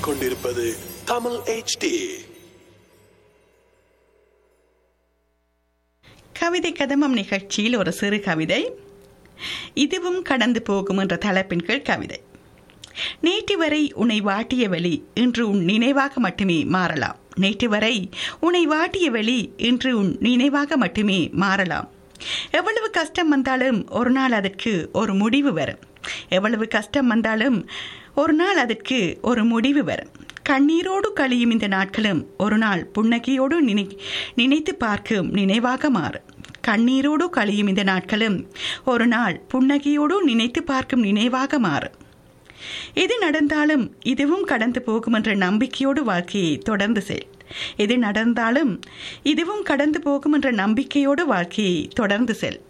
கேட்டுக்கொண்டிருப்பது தமிழ் HD கவிதை கதமம் நிகழ்ச்சியில் ஒரு சிறு கவிதை இதுவும் கடந்து போகும் என்ற தலைப்பின் கீழ் கவிதை நேற்று வரை உன்னை வாட்டிய வெளி இன்று உன் நினைவாக மட்டுமே மாறலாம் நேற்று வரை உன்னை வாட்டிய வெளி இன்று உன் நினைவாக மட்டுமே மாறலாம் எவ்வளவு கஷ்டம் வந்தாலும் ஒரு நாள் அதற்கு ஒரு முடிவு வரும் எவ்வளவு கஷ்டம் வந்தாலும் ஒரு நாள் அதற்கு ஒரு முடிவு வரும் கண்ணீரோடு கழியும் இந்த நாட்களும் ஒரு நாள் புன்னகையோடு நினை நினைத்து பார்க்கும் நினைவாக மாறும் கண்ணீரோடு கழியும் இந்த நாட்களும் ஒரு நாள் புன்னகையோடு நினைத்து பார்க்கும் நினைவாக மாறும் எது நடந்தாலும் இதுவும் கடந்து போகும் என்ற நம்பிக்கையோடு வாழ்க்கையை தொடர்ந்து செல் எது நடந்தாலும் இதுவும் கடந்து போகும் என்ற நம்பிக்கையோடு வாழ்க்கையை தொடர்ந்து செல்